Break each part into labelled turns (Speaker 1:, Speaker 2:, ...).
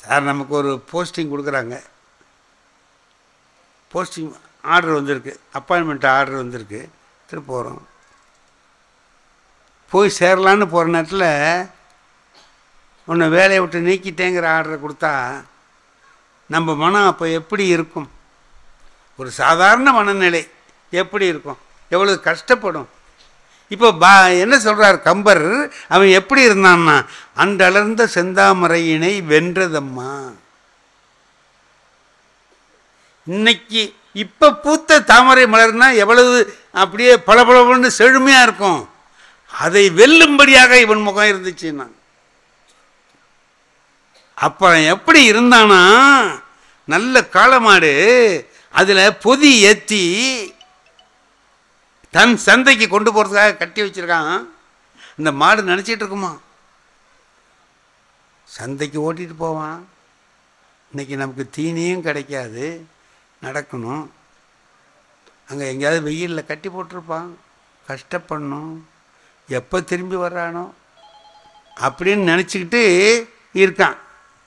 Speaker 1: sir நமக்கு ஒரு posting கொடுக்குறாங்க போஸ்டிங் ஆர்டர் வந்திருக்கு அப்பாயின்மெண்ட் ஆர்டர் வந்திருக்கு திரும்ப போகிறோம் போய் சேரலான்னு போகிற நேரத்தில் உன்னை வேலையை விட்டு நீக்கிட்டேங்கிற ஆர்டரை கொடுத்தா நம்ம மனம் அப்போ எப்படி இருக்கும் ஒரு சாதாரண மனநிலை எப்படி இருக்கும் எவ்வளவு கஷ்டப்படும் இப்போ பா என்ன சொல்றார் கம்பர் அவன் எப்படி இருந்தான்னா அன்றளர்ந்த செந்தாமரையினை வென்றதம்மா இன்னைக்கு இப்போ பூத்த தாமரை மலர்னா எவ்வளவு அப்படியே பளபளன்னு செழுமையாக இருக்கும் அதை வெல்லும்படியாக இவன் முகம் இருந்துச்சுன்னா அப்புறம் எப்படி இருந்தானா நல்ல காளமாடு அதில் பொதி ஏற்றி தன் சந்தைக்கு கொண்டு போகிறதுக்காக கட்டி வச்சிருக்கான் இந்த மாடு நினச்சிட்டு இருக்குமா சந்தைக்கு ஓட்டிட்டு போவான் இன்னைக்கு நமக்கு தீனியும் கிடைக்காது நடக்கணும் அங்கே எங்கேயாவது வெயிலில் கட்டி போட்டிருப்பான் கஷ்டப்படணும் எப்போ திரும்பி வர்றானோ அப்படின்னு நினச்சிக்கிட்டு இருக்கான்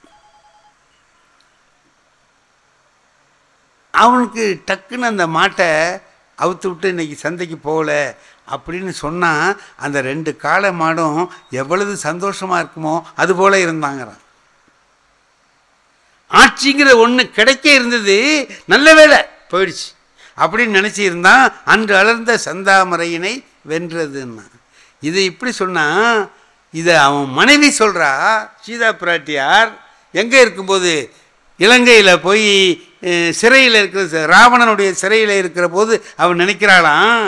Speaker 1: அவனுக்கு டக்குன்னு அந்த மாட்டை அவுத்து விட்டு இன்னைக்கு சந்தைக்கு போகல அப்படின்னு சொன்னால் அந்த ரெண்டு காளை மாடும் எவ்வளவு சந்தோஷமாக இருக்குமோ அது போல இருந்தாங்கிறான் ஆட்சிங்கிற ஒன்று கிடைக்க இருந்தது நல்ல வேலை போயிடுச்சு அப்படின்னு நினச்சி இருந்தான் அன்று அலர்ந்த சந்தாமரையினை வென்றதுன்னா இது இப்படி சொன்னால் இதை அவன் மனைவி சொல்கிறா சீதா பிராட்டியார் எங்கே இருக்கும்போது இலங்கையில் போய் அஹ், சிறையில் இருக்கிற ச- ராவணனுடைய சிறையில் இருக்கிற போது அவன் நினைக்கிறாளாம்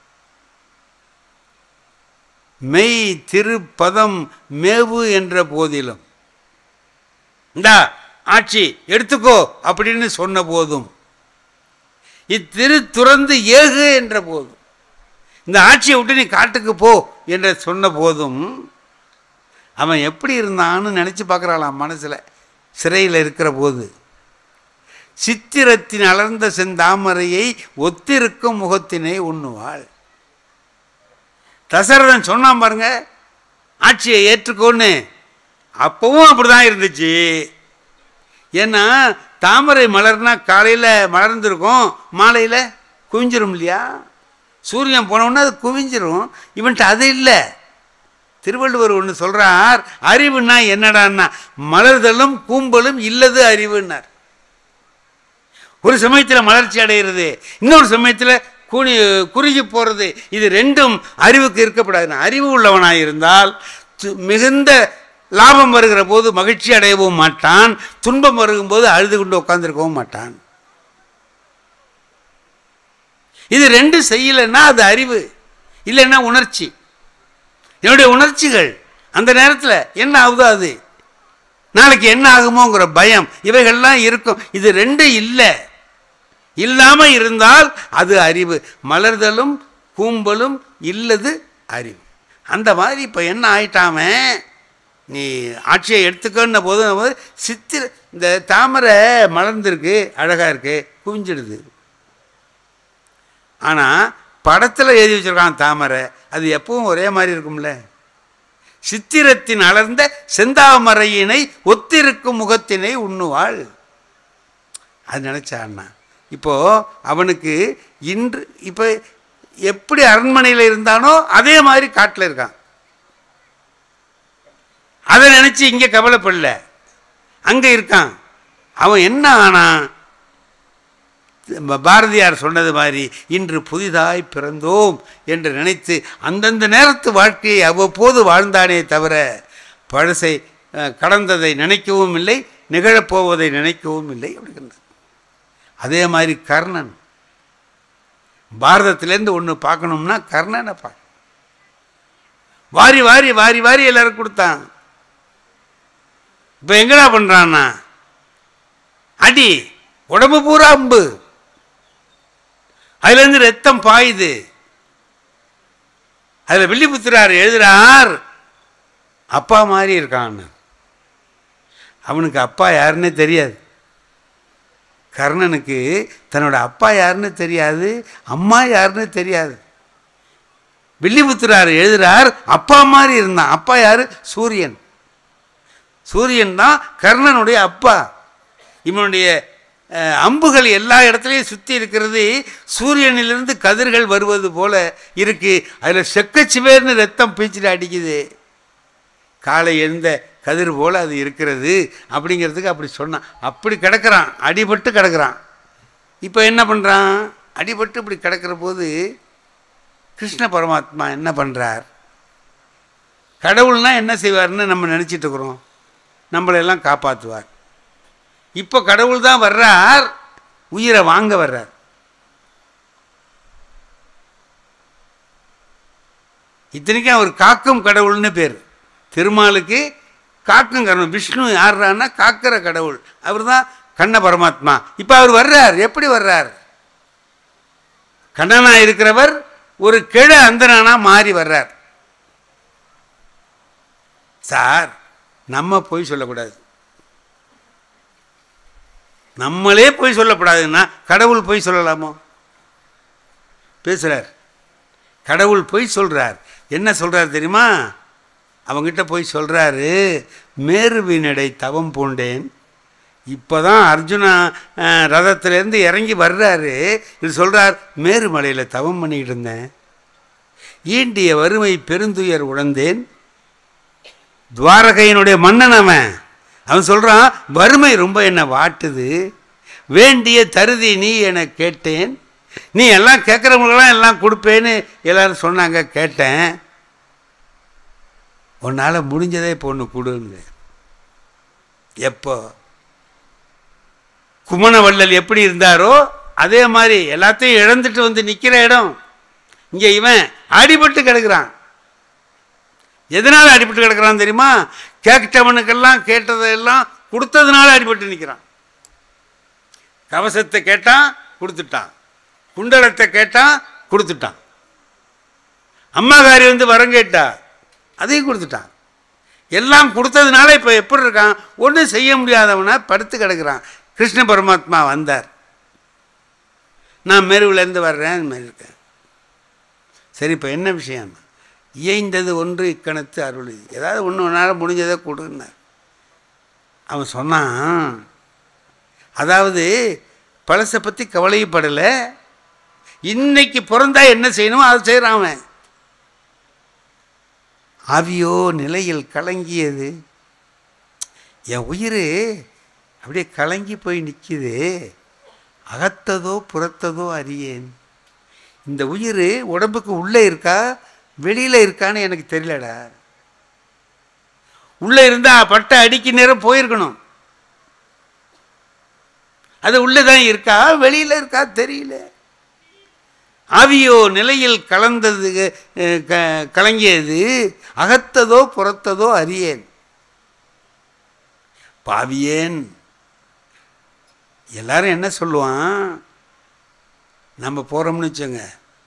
Speaker 1: மெய் திருப்பதம் மேவு என்ற போதிலும் இந்தா ஆட்சி எடுத்துக்கோ அப்படின்னு சொன்ன போதும் இத்திரு துறந்து ஏகு என்ற போதும் இந்த ஆட்சியை விட்டு நீ காட்டுக்கு போ என்று சொன்ன போதும் அவன் எப்படி இருந்தான்னு நினச்சி பார்க்குறாளாம் மனசில் சிறையில் இருக்கிற போது சித்திரத்தின் அலர்ந்த செந்தாமரையை ஒத்திருக்கும் முகத்தினை உண்ணுவாள் தசரதன் சொன்னான் பாருங்க ஆட்சியை ஏற்றுக்கோன்னு அப்பவும் அப்படிதான் இருந்துச்சு ஏன்னா தாமரை மலர்னா காலையில் மலர்ந்துருக்கும் மாலையில் குவிஞ்சிரும் இல்லையா சூரியன் போனோன்னா அது குவிஞ்சிரும் இவன்ட்டு அது இல்லை திருவள்ளுவர் ஒன்று சொல்றார் அறிவுன்னா என்னடான்னா மலர்தலும் கூம்பலும் இல்லது அறிவுன்னார் ஒரு சமயத்தில் மலர்ச்சி அடைகிறது இன்னொரு சமயத்தில் குனி குறுகி போகிறது இது ரெண்டும் அறிவுக்கு இருக்கப்படாது அறிவு உள்ளவனாக இருந்தால் து- மிகுந்த லாபம் வருகிற போது மகிழ்ச்சி அடையவும் மாட்டான் துன்பம் வருகும்போது அழுது கொண்டு உட்காந்துருக்கவும் மாட்டான் இது ரெண்டும் செய்யலைன்னா அது அறிவு இல்லைன்னா உணர்ச்சி என்னுடைய உணர்ச்சிகள் அந்த நேரத்தில் என்ன ஆகுதோ அது நாளைக்கு என்ன ஆகுமோங்கிற பயம் இவைகள்லாம் இருக்கும் இது ரெண்டும் இல்லை இல்லாமல் இருந்தால் அது அறிவு மலர்தலும் கூம்பலும் இல்லது அறிவு அந்த மாதிரி இப்போ என்ன ஆயிட்டாமே நீ ஆட்சியை எடுத்துக்கோன்ன போது நம்ம சித்திர இந்த தாமரை மலர்ந்திருக்கு அழகாக இருக்கு குவிஞ்சிடுது ஆனால் படத்தில் எழுதி வச்சிருக்கான் தாமரை அது எப்பவும் ஒரே மாதிரி இருக்கும்ல சித்திரத்தின் அலர்ந்த செந்தாமரையினை ஒத்திருக்கும் முகத்தினை உண்ணுவாள் அது நினச்சான்னா இப்போ அவனுக்கு இன்று இப்போ எப்படி அரண்மனையில் இருந்தானோ அதே மாதிரி காட்டில் இருக்கான் அதை நினச்சி இங்கே கவலைப்படல அங்கே இருக்கான் அவன் என்ன ஆனான் ப- பாரதியார் சொன்னது மாதிரி இன்று புதிதாய் பிறந்தோம் என்று நினைத்து அந்தந்த நேரத்து வாழ்க்கையை அவ்வப்போது வாழ்ந்தானே தவிர பழசை அஹ், கடந்ததை நினைக்கவும் இல்லை நிகழப்போவதை நினைக்கவும் இல்லை அப்படிங்கிறது அதே மாதிரி கர்ணன் பாரதத்திலேருந்து ஒன்று பார்க்கணும்னா கர்ணனை பார்க்க வாரி வாரி வாரி வாரி எல்லாரும் கொடுத்தான் இப்போ எங்கடா பண்ணுறான்னா அடி உடம்பு பூரா அம்பு அதுலேருந்து ரத்தம் பாயுது அதில் வில்லிபுத்திரார் எழுதுறார் அப்பா மாதிரி இருக்கான் அவனுக்கு அப்பா யாருன்னே தெரியாது கர்ணனுக்கு தன்னோட அப்பா யாருன்னு தெரியாது அம்மா யாருன்னு தெரியாது வில்லிபுத்திரார் எழுதுறார் அப்பா மாதிரி இருந்தான் அப்பா யாரு சூரியன் சூரியன் தான் கர்ணனுடைய அப்பா இவனுடைய அஹ், அம்புகள் எல்லா இடத்துலையும் சுற்றி இருக்கிறது சூரியனிலிருந்து கதிர்கள் வருவது போல இருக்கு அதில் செக்கச்சிவேர்னு ரத்தம் பீச்சிட்டு அடிக்குது காலை எழுந்த கதிர் போல அது இருக்கிறது அப்படிங்கிறதுக்கு அப்படி சொன்னான் அப்படி கிடக்கிறான் அடிபட்டு கிடக்கிறான் இப்போ என்ன பண்ணுறான் அடிபட்டு இப்படி கிடக்கிற போது கிருஷ்ண பரமாத்மா என்ன பண்ணுறார் கடவுள்னா என்ன செய்வார்னு நம்ம நினச்சிட்டு இருக்கிறோம் நம்மளையெல்லாம் காப்பாற்றுவார் இப்போ கடவுள் தான் வர்றார் உயிரை வாங்க வர்றார் இத்தனைக்கும் அவர் காக்கும் கடவுள்னு பேர் திருமாலுக்கு காக்கும் கடவுள் விஷ்ணு யாருறான்னா காக்கிற கடவுள் அவர் தான் கண்ண பரமாத்மா இப்போ அவர் வர்றார் எப்படி வர்றார் கண்ணனா இருக்கிறவர் ஒரு கிழ அந்தனானா மாறி வர்றார் சார் நம்ம போய் சொல்லக்கூடாது நம்மளே போய் சொல்லக்கூடாதுன்னா கடவுள் போய் சொல்லலாமோ பேசுகிறார் கடவுள் போய் சொல்கிறார் என்ன சொல்கிறார் தெரியுமா அவங்கிட்ட போய் சொல்கிறாரு மேருவினடை தவம் பூண்டேன் இப்போ தான் அர்ஜுனா அஹ், ரதத்திலேருந்து இறங்கி வர்றாரு இது சொல்கிறார் மேருமலையில் தவம் பண்ணிக்கிட்டு இருந்தேன் ஈண்டிய வறுமை பெருந்துயர் உணர்ந்தேன் துவாரகையினுடைய மன்னன் அவன் அவன் சொல்கிறான் வறுமை ரொம்ப என்னை வாட்டுது வேண்டிய தருதி நீ என கேட்டேன் நீ எல்லாம் கேட்குறவங்களெல்லாம் எல்லாம் கொடுப்பேன்னு எல்லாரும் சொன்னாங்க கேட்டேன் உன்னால் முடிஞ்சதே இப்போ ஒன்று கொடுங்க எப்போ குமணவள்ளல் எப்படி இருந்தாரோ அதே மாதிரி எல்லாத்தையும் இழந்துட்டு வந்து நிற்கிற இடம் இங்கே இவன் அடிபட்டு கிடக்குறான் எதனால் அடிபட்டு கிடக்குறான் தெரியுமா கேட்டவனுக்கெல்லாம் கேட்டதெல்லாம் கொடுத்ததுனால அடிபட்டு நிற்கிறான் கவசத்தை கேட்டான் கொடுத்துட்டான் குண்டலத்தை கேட்டான் கொடுத்துட்டான் அம்மாகாரி வந்து வரம் கேட்டா அதையும் கொடுத்துட்டான் எல்லாம் கொடுத்ததுனால இப்போ எப்படி இருக்கான் ஒன்றும் செய்ய முடியாதவனா படுத்து கிடக்குறான் கிருஷ்ண பரமாத்மா வந்தார் நான் மெருவிலேருந்து வர்றேன் இந்த மாதிரி இருக்கேன் சரி இப்போ என்ன விஷயம் இயைந்தது ஒன்று இக்கணத்து அருள் ஏதாவது ஒன்று ஒன்றால் முடிஞ்சதை கொடுன்னார் அவன் சொன்னான் அதாவது பழசை பற்றி கவலைப்படலை இன்னைக்கு பிறந்தா என்ன செய்யணுமோ அதை செய்கிறான் அவன் ஆவியோ நிலையில் கலங்கியது என் உயிர் அப்படியே கலங்கி போய் நிற்கிது அகத்ததோ புறத்ததோ அறியேன் இந்த உயிர் உடம்புக்கு உள்ளே இருக்கா வெளியில் இருக்கான்னு எனக்கு தெரியலடா உள்ளே இருந்தால் பட்ட அடிக்கு நேரம் போயிருக்கணும் அது உள்ளே தான் இருக்கா வெளியில் இருக்கா தெரியல ஆவியோ நிலையில் கலந்தது அஹ், க- கலங்கியது அகத்ததோ புறத்ததோ அறியேன் பாவியேன் எல்லாரும் என்ன சொல்லுவான் நம்ம போகிறோம்னு வச்சோங்க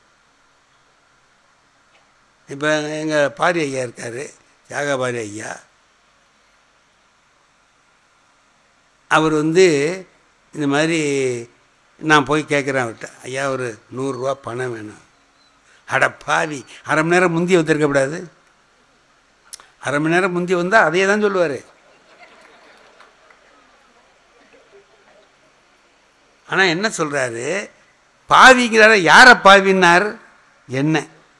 Speaker 1: இப்போ எங்கள் பாரி ஐயா இருக்கார் தியாகபாரி ஐயா அவர் வந்து இந்த மாதிரி நான் போய் கேட்குறேன் அவர்கிட்ட ஐயா ஒரு நூறுரூவா பணம் வேணும் அட பாவி அரை மணி நேரம் முந்தி வந்திருக்கக்கூடாது அரை மணி நேரம் முந்தி வந்தால் அதையே தான் சொல்லுவார் ஆனால் என்ன சொல்கிறாரு பாவிங்கிறார யாரை பாவின்னார் என்ன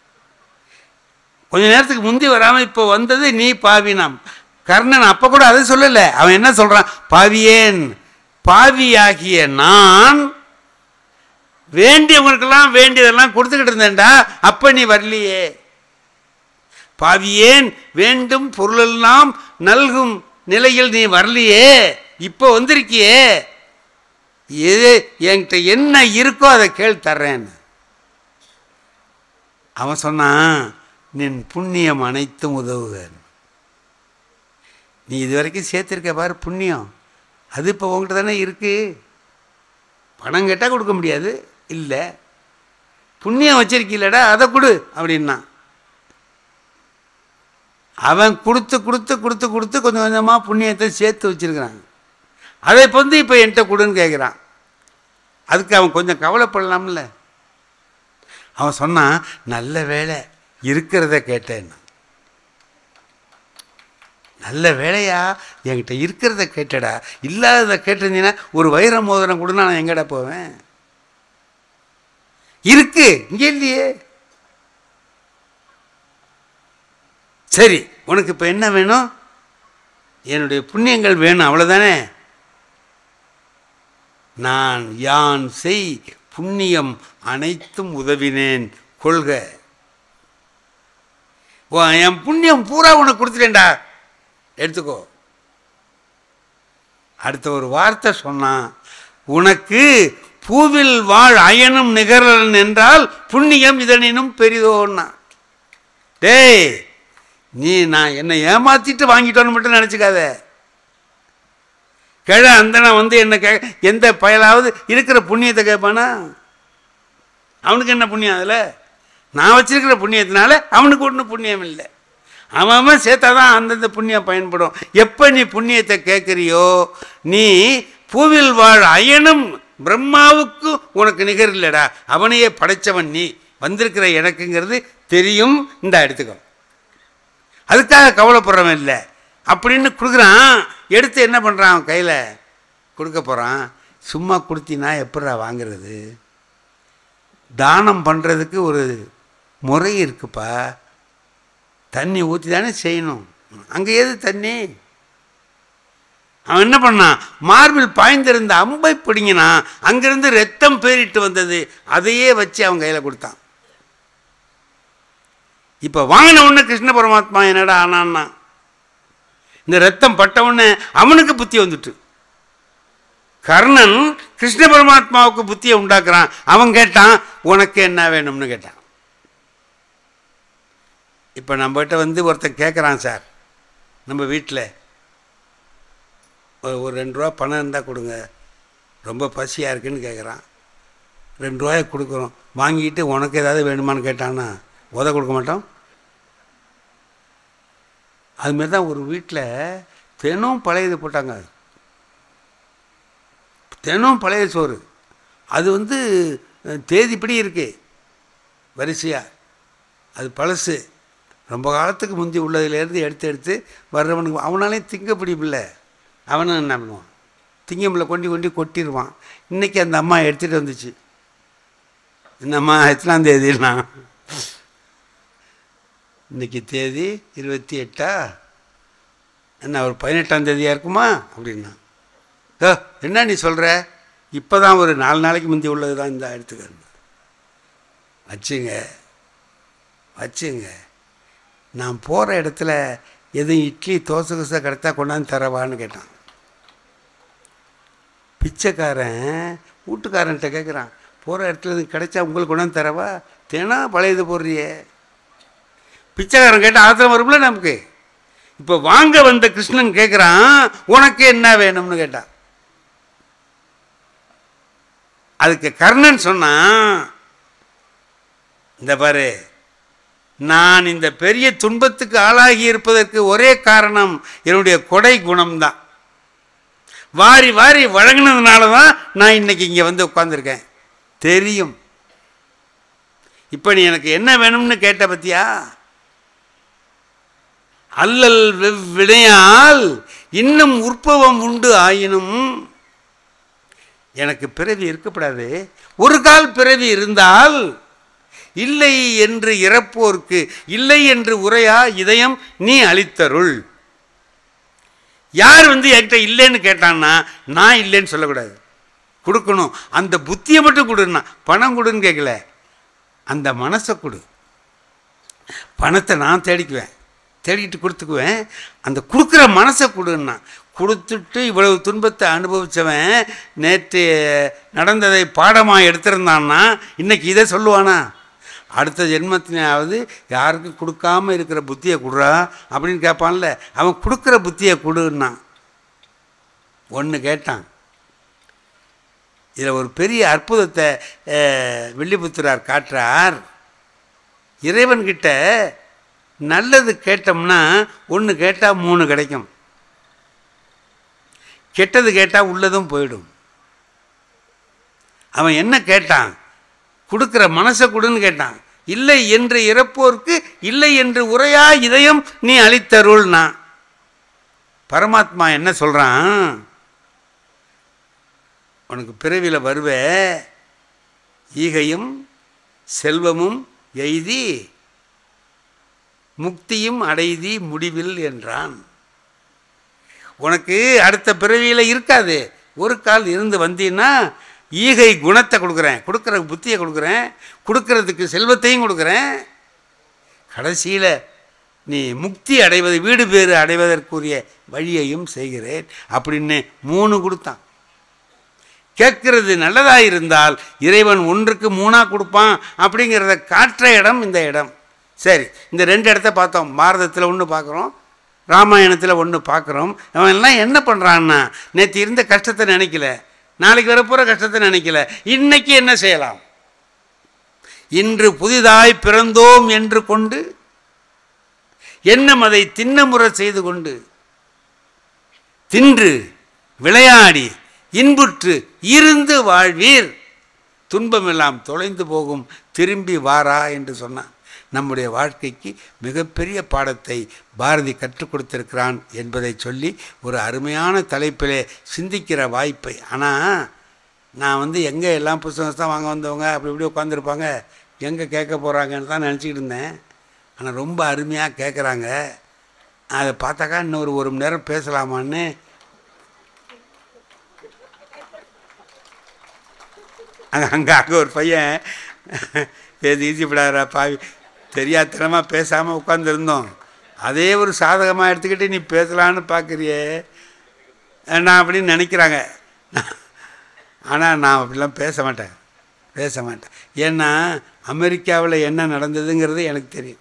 Speaker 1: கொஞ்ச நேரத்துக்கு முந்தி வராமல் இப்போ வந்தது நீ பாவினாம் கர்ணன் அப்போ கூட அதை சொல்லலை அவன் என்ன சொல்கிறான் பாவியேன் பாவியாகிய நான் வேண்டியவங்களுக்கெல்லாம் வேண்டியதெல்லாம் கொடுத்துக்கிட்டு இருந்தேன்டா அப்போ நீ வரலையே பாவியேன் வேண்டும் பொருளெல்லாம் நல்கும் நிலையில் நீ வரலையே இப்போ வந்திருக்கியே எது என்கிட்ட என்ன இருக்கோ அதை கேள் தர்றேன்னு அவன் சொன்னான் நின் புண்ணியம் அனைத்தும் உதவுக நீ இது வரைக்கும் சேர்த்துருக்க பாரு புண்ணியம் அது இப்போ உங்ககிட்ட தானே இருக்கு பணம் கேட்டால் கொடுக்க முடியாது இல்லை புண்ணியம் வச்சிருக்கீல்லடா அதை கொடு அப்படின்னா அவன் கொடுத்து கொடுத்து கொடுத்து கொடுத்து கொஞ்சம் கொஞ்சமாக புண்ணியத்தை சேர்த்து வச்சிருக்கிறான் அதை இப்போ வந்து இப்போ என்கிட்ட கொடுன்னு கேட்குறான் அதுக்கு அவன் கொஞ்சம் கவலைப்படலாம்ல அவன் சொன்னான் நல்ல வேலை இருக்கிறத கேட்டேன் நல்ல வேலையா என்கிட்ட இருக்கிறத கேட்டடா இல்லாததை கேட்டிருந்தீங்கன்னா ஒரு வைர மோதிரம் கூட நான் எங்கடா போவேன் இருக்கு இங்கே இல்லையே சரி உனக்கு இப்போ என்ன வேணும் என்னுடைய புண்ணியங்கள் வேணும் அவ்வளோதானே நான் யான் செய் புண்ணியம் அனைத்தும் உதவினேன் கொள்க ஓ, என் புண்ணியம் பூரா உனக்கு கொடுத்துட்டேன்டா எடுத்துக்கோ அடுத்த ஒரு வார்த்தை சொன்னான் உனக்கு பூவில் வாழ் அயனும் நிகரன் என்றால் புண்ணியம் இதனினும் பெரிதோன்னா டேய் நீ நான் என்னை ஏமாத்திட்டு வாங்கிட்டோன்னு மட்டும் நினச்சிக்காத கிழ அந்தனா வந்து என்ன கே எந்த பயலாவது இருக்கிற புண்ணியத்தை கேட்பானா அவனுக்கு என்ன புண்ணியம் அதில் நான் வச்சிருக்கிற புண்ணியத்தினால அவனுக்கு ஒன்றும் புண்ணியம் இல்லை அவன் அவன் சேர்த்தா தான் அந்தந்த புண்ணியம் பயன்படும் எப்போ நீ புண்ணியத்தை கேட்குறியோ நீ பூவில் வாழ் அயனும் பிரம்மாவுக்கு உனக்கு நிகர் இல்லைடா அவனையே படைச்சவன் நீ வந்திருக்கிற எனக்குங்கிறது தெரியும் இந்த எடுத்துக்கோ அதுக்காக கவலைப்படுறவன் இல்லை அப்படின்னு கொடுக்குறான் எடுத்து என்ன பண்ணுறான் அவன் கையில் கொடுக்க போகிறான் சும்மா கொடுத்தினா எப்படிடா வாங்குறது தானம் பண்ணுறதுக்கு ஒரு முறை இருக்குப்பா தண்ணி ஊற்றி தானே செய்யணும் அங்கே எது தண்ணி அவன் என்ன பண்ணான் மார்பில் பாய்ந்திருந்த அம்பை பிடிங்கினான் அங்கிருந்து ரத்தம் பேரிட்டு வந்தது அதையே வச்சு அவன் கையில் கொடுத்தான் இப்போ வாங்கின உடனே கிருஷ்ண பரமாத்மா என்னடா ஆனான்னா இந்த ரத்தம் பட்ட உடனே அவனுக்கு புத்தி வந்துட்டு கர்ணன் கிருஷ்ண பரமாத்மாவுக்கு புத்தியை உண்டாக்குறான் அவன் கேட்டான் உனக்கு என்ன வேணும்னு கேட்டான் இப்போ நம்மகிட்ட வந்து ஒருத்தன் கேட்குறான் சார் நம்ம வீட்டில் ஒரு ஒரு ரெண்டு ரூபா பணம் இருந்தால் கொடுங்க ரொம்ப பசியாக இருக்குன்னு கேட்குறான் ரெண்டு ரூபாயை கொடுக்குறோம் வாங்கிட்டு உனக்கு ஏதாவது வேணுமான்னு கேட்டான்னா உத கொடுக்க மாட்டோம் அதுமாரி தான் ஒரு வீட்டில் தினம் பழையது போட்டாங்க தினம் பழைய சோறு அது வந்து அஹ், தேதிப்படி இருக்கு வரிசையாக அது பழசு ரொம்ப காலத்துக்கு முந்தி உள்ளதுலேருந்து எடுத்து எடுத்து வர்றவனுக்கு அவனாலையும் திங்க பிடிப்பில்ல அவனும் என்ன பண்ணுவான் திங்கமில்ல கொண்டு கொண்டு கொட்டிடுவான் இன்றைக்கி அந்த அம்மா எடுத்துகிட்டு வந்துச்சு இந்த அம்மா எத்தனாம் தேதினா இன்னைக்கு தேதி இருபத்தி எட்டா என்ன ஒரு பதினெட்டாம் தேதியாக இருக்குமா அப்படின்னா ஏ என்ன நீ சொல்கிற இப்போ தான் ஒரு நாலு நாளைக்கு முந்தி உள்ளது தான் இந்த எடுத்துக்க வச்சுங்க வச்சுங்க நான் போகிற இடத்துல எதுவும் இட்லி தோசை கசை கிடத்தா கொண்டாந்து தரவான்னு கேட்டான் பிச்சைக்காரன் வீட்டுக்காரன்ட்ட கேட்குறான் போகிற இடத்துல எதுவும் கிடைச்சா உங்களுக்கு கொண்டாந்து தரவா தினம் பழையது போடுறியே பிச்சைக்காரன் கேட்டால் ஆத்திரம் வரும்ல நமக்கு இப்போ வாங்க வந்த கிருஷ்ணன் கேட்குறான் உனக்கு என்ன வேணும்னு கேட்டான் அதுக்கு கர்ணன் சொன்னான் இந்த பாரு நான் இந்த பெரிய துன்பத்துக்கு ஆளாகி இருப்பதற்கு ஒரே காரணம் என்னுடைய கொடை குணம்தான் வாரி வாரி வழங்கினதுனால தான் நான் இன்னைக்கு இங்கே வந்து உட்காந்துருக்கேன் தெரியும் இப்போ நீ எனக்கு என்ன வேணும்னு கேட்ட பத்தியா அல்லல் வினையால் இன்னும் உற்பவம் உண்டு ஆயினும் எனக்கு பிறவி இருக்கப்படாது ஒரு கால் பிறவி இருந்தால் இல்லை என்று இறப்போர்க்கு இல்லை என்று உரையா இதயம் நீ அளித்தருள் யார் வந்து என்கிட்ட இல்லைன்னு கேட்டான்னா நான் இல்லைன்னு சொல்லக்கூடாது கொடுக்கணும் அந்த புத்தியை மட்டும் கொடுன்னா பணம் கொடுன்னு கேட்கல அந்த மனசை கொடு பணத்தை நான் தேடிக்குவேன் தேடிக்கிட்டு கொடுத்துக்குவேன் அந்த கொடுக்குற மனசை கொடுன்னா கொடுத்துட்டு இவ்வளவு துன்பத்தை அனுபவித்தவன் நேற்று நடந்ததை பாடமாக எடுத்திருந்தான்னா இன்னைக்கு இதை சொல்லுவானா அடுத்த ஜென்மத்தினாவது யாருக்கும் கொடுக்காம இருக்கிற புத்தியை கொடுறா அப்படின்னு கேட்பான்ல அவன் கொடுக்குற புத்தியை கொடுன்னா ஒன்று கேட்டான் இதில் ஒரு பெரிய அற்புதத்தை அஹ், வில்லிபுத்திரார் காட்டுறார் இறைவன்கிட்ட நல்லது கேட்டோம்னா ஒன்று கேட்டால் மூணு கிடைக்கும் கெட்டது கேட்டால் உள்ளதும் போயிடும் அவன் என்ன கேட்டான் கொடுக்குற மனசை கொடுன்னு கேட்டான் இல்லை என்று இறப்போர்க்கு இல்லை என்று உரையா இதயம் நீ அளித்தருள்னா பரமாத்மா என்ன சொல்கிறான் உனக்கு பிறவியில் வருவே ஈகையும் செல்வமும் எய்தி முக்தியும் அடைதி முடிவில் என்றான் உனக்கு அடுத்த பிறவியில் இருக்காது ஒரு கால் இருந்து வந்தீன்னா ஈகை குணத்தை கொடுக்குறேன் கொடுக்குற புத்தியை கொடுக்குறேன் கொடுக்கறதுக்கு செல்வத்தையும் கொடுக்குறேன் கடைசியில் நீ முக்தி அடைவது வீடு பேறு அடைவதற்குரிய வழியையும் செய்கிறேன் அப்படின்னு மூணு கொடுத்தான் கேட்கறது நல்லதாக இருந்தால் இறைவன் ஒன்றுக்கு மூணாக கொடுப்பான் அப்படிங்கிறத காட்டுற இடம் இந்த இடம் சரி இந்த ரெண்டு இடத்த பார்த்தோம் பாரதத்தில் ஒன்று பார்க்குறோம் ராமாயணத்தில் ஒன்று பார்க்குறோம் அவன் எல்லாம் என்ன பண்ணுறான்னா நேற்று இருந்த கஷ்டத்தை நினைக்கல நாளைக்கு வரப்போகிற கஷ்டத்தை நினைக்கல இன்னைக்கு என்ன செய்யலாம் இன்று புதிதாய் பிறந்தோம் என்று கொண்டு எண்ணம் அதை தின்னமுறை செய்து கொண்டு தின்று விளையாடி இன்புற்று இருந்து வாழ்வீர் துன்பமெல்லாம் தொலைந்து போகும் திரும்பி வாரா என்று சொன்னான் நம்முடைய வாழ்க்கைக்கு மிகப்பெரிய பாடத்தை பாரதி கற்றுக் கொடுத்திருக்கிறான் என்பதை சொல்லி ஒரு அருமையான தலைப்பிலே சிந்திக்கிற வாய்ப்பை ஆனால் நான் வந்து எங்கே எல்லாம் புத்தகம் தான் வாங்க வந்தவங்க அப்படி இப்படி உட்காந்துருப்பாங்க எங்கே கேட்க போகிறாங்கன்னு தான் நினச்சிக்கிட்டு இருந்தேன் ஆனால் ரொம்ப அருமையாக கேட்குறாங்க அதை பார்த்தாக்கா இன்னொரு ஒரு மணி நேரம் பேசலாமான்னு அங்கே அங்கே அங்கே ஒரு பையன் பேசி ஈசிப்படாதா பாவி தெரியாத்தனமாக பேசாமல் உட்காந்துருந்தோம் அதே ஒரு சாதகமாக எடுத்துக்கிட்டு நீ பேசலான்னு பார்க்குறியே நான் அப்படின்னு நினைக்கிறாங்க ஆனால் நான் அப்படிலாம் பேச மாட்டேன் பேச மாட்டேன் ஏன்னா அமெரிக்காவில் என்ன நடந்ததுங்கிறது எனக்கு தெரியும்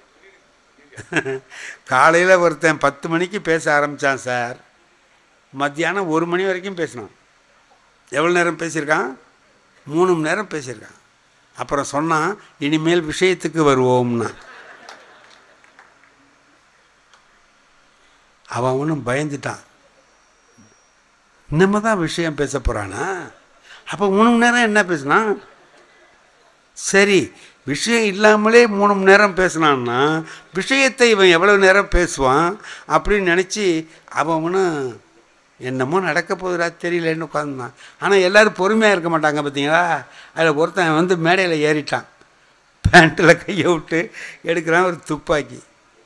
Speaker 1: காலையில் ஒருத்தன் பத்து மணிக்கு பேச ஆரம்பித்தான் சார் மத்தியானம் ஒரு மணி வரைக்கும் பேசினான் எவ்வளோ நேரம் பேசியிருக்கான் மூணு மணி நேரம் பேசியிருக்கான் அப்புறம் சொன்னான் இனிமேல் விஷயத்துக்கு வருவோம்னா அவன் அவனும் பயந்துட்டான் இன்னமே தான் விஷயம் பேச போகிறானா அப்போ மூணு மணி நேரம் என்ன பேசினான் சரி விஷயம் இல்லாமலே மூணு மணி நேரம் பேசினான்னா விஷயத்தை இவன் எவ்வளோ நேரம் பேசுவான் அப்படின்னு நினச்சி அவனும் என்னமோ நடக்க போகுதுடா தெரியலன்னு உட்காந்துருந்தான் ஆனால் எல்லோரும் பொறுமையாக இருக்க மாட்டாங்க பார்த்தீங்களா அதில் ஒருத்தன் வந்து மேடையில் ஏறிட்டான் பேண்ட்டில் கையை விட்டு எடுக்கிறான் ஒரு துப்பாக்கி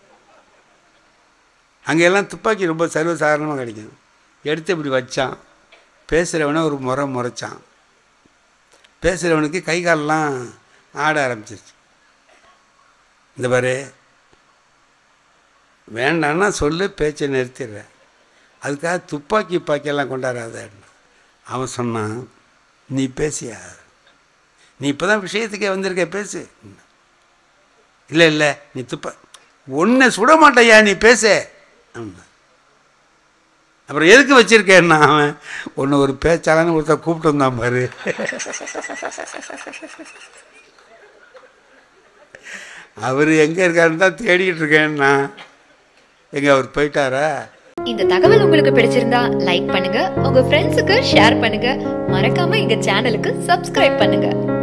Speaker 1: அங்கே எல்லாம் துப்பாக்கி ரொம்ப சர்வசாதாரணமாக கிடைக்கும் எடுத்து இப்படி வச்சான் பேசுகிறவனை ஒரு முறை முறைச்சான் பேசுகிறவனுக்கு கை காலெலாம் ஆட ஆரம்பிச்சிருச்சு இந்த பாரு வேண்டான்னா சொல்லு பேச்சை நிறுத்திடுறேன் அதுக்காக துப்பாக்கி பாக்கியெல்லாம் கொண்டாடாத அவன் சொன்னான் நீ பேசியா நீ இப்போ தான் விஷயத்துக்கே வந்திருக்க பேசு இல்லை இல்லை நீ துப்பா ஒன்றை சுட மாட்டையா நீ பேச அப்புறம் எதுக்கு வச்சிருக்கேன்னா அவன் ஒன்று ஒரு பேச்சாளன்னு ஒருத்தர் கூப்பிட்டு வந்தான் பாரு அவர் எங்கே இருக்காருன்னு தான் தேடிக்கிட்டு இருக்கேன்னா எங்கே அவர் போயிட்டாரா
Speaker 2: இந்த தகவல் உங்களுக்கு பிடிச்சிருந்தா லைக் பண்ணுங்க உங்க ஃப்ரெண்ட்ஸுக்கு ஷேர் பண்ணுங்க மறக்காம எங்க சேனலுக்கு சப்ஸ்கிரைப் பண்ணுங்க